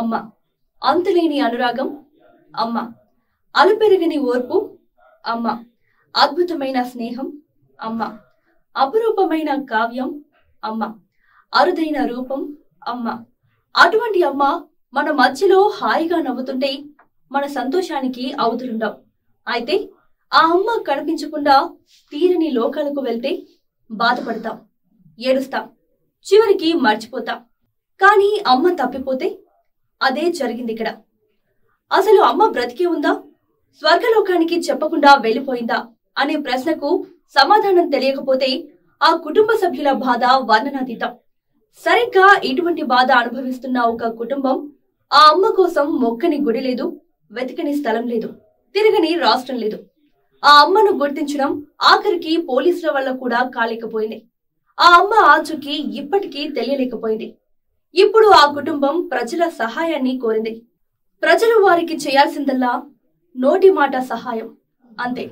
అమ్మ అంతులేని అనురాగం అమ్మ అలుపెరగని ఓర్పు అమ్మ అద్భుతమైన స్నేహం అమ్మ అపురూపమైన కావ్యం అమ్మ అరుదైన రూపం అమ్మ అటువంటి అమ్మ మన మధ్యలో హాయిగా నవ్వుతుంటే మన సంతోషానికి అవధులుండవు అయితే ఆ అమ్మ కనిపించకుండా తీరని లోకాలకు వెళ్తే బాధపడతాం ఏడుస్తాం చివరికి మర్చిపోతాం కానీ అమ్మ తప్పిపోతే అదే జరిగింది ఇక్కడ అసలు అమ్మ బ్రతికే ఉందా స్వర్గలోకానికి చెప్పకుండా వెళ్ళిపోయిందా అనే ప్రశ్నకు సమాధానం తెలియకపోతే ఆ కుటుంబ సభ్యుల బాధ వర్ణనాతీతం సరిగ్గా ఇటువంటి బాధ అనుభవిస్తున్న ఒక కుటుంబం ఆ అమ్మ కోసం మొక్కని గుడి లేదు వెతకని స్థలం లేదు తిరగని రాష్ట్రం లేదు ఆ అమ్మను గుర్తించడం ఆఖరికి పోలీసుల వల్ల కూడా కాలేకపోయింది ఆ అమ్మ ఆచూకీ ఇప్పటికీ తెలియలేకపోయింది ఇప్పుడు ఆ కుటుంబం ప్రజల సహాయాన్ని కోరింది ప్రజలు వారికి చేయాల్సిందల్లా నోటి మాట సహాయం అంతే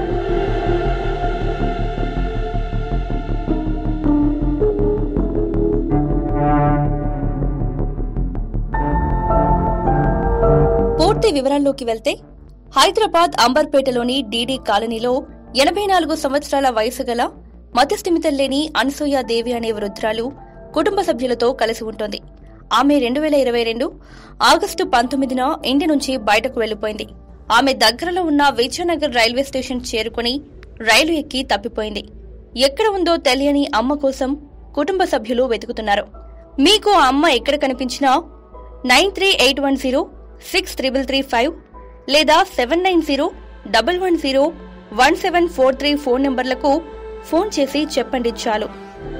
పూర్తి వివరాల్లోకి వెళ్తే హైదరాబాద్ అంబర్పేటలోని డీడీ కాలనీలో ఎనభై నాలుగు సంవత్సరాల వయసు గల మతిస్థిమితం లేని అనసూయ దేవి అనే వృద్ధురాలు కుటుంబ సభ్యులతో కలిసి ఉంటుంది ఆమె రెండు వేల ఇరవై రెండు ఆగస్టు పంతొమ్మిదిన ఇంటి నుంచి బయటకు వెళ్లిపోయింది ఆమె దగ్గరలో ఉన్న విజయనగర్ రైల్వే స్టేషన్ చేరుకుని రైలు ఎక్కి తప్పిపోయింది ఎక్కడ ఉందో తెలియని అమ్మ కోసం కుటుంబ సభ్యులు వెతుకుతున్నారు మీకు ఆ అమ్మ ఎక్కడ కనిపించినా nine three eight one zero six triple three five లేదా seven nine zero double one zero one seven four three phone నంబర్లకు ఫోన్ చేసి చెప్పండి చాలు